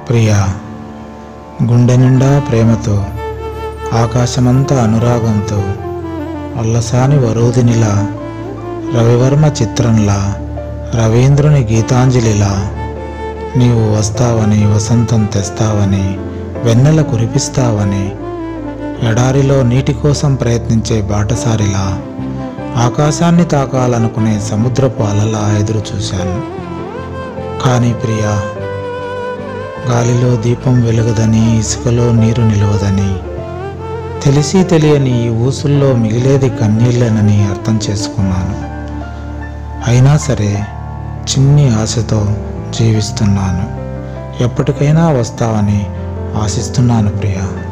ప్రియా గుండె నిండా ప్రేమతో ఆకాశమంతా అనురాగంతో అల్లసాని వరోధినిలా రవివర్మ చిత్రంలా రవీంద్రుని గీతాంజలిలా నీవు వస్తావని వసంతం తెస్తావని వెన్నెల కురిపిస్తావని ఎడారిలో నీటి కోసం ప్రయత్నించే బాటసారిలా ఆకాశాన్ని తాకాలనుకునే సముద్రపు అలలా ఎదురు చూశాను కానీ ప్రియా గాలిలో దీపం వెలుగదని ఇసుకలో నీరు నిలవదని తెలిసి తెలియని ఈ ఊసుల్లో మిగిలేది కన్నీళ్ళనని అర్థం చేసుకున్నాను అయినా సరే చిన్ని ఆశతో జీవిస్తున్నాను ఎప్పటికైనా వస్తావని ఆశిస్తున్నాను ప్రియా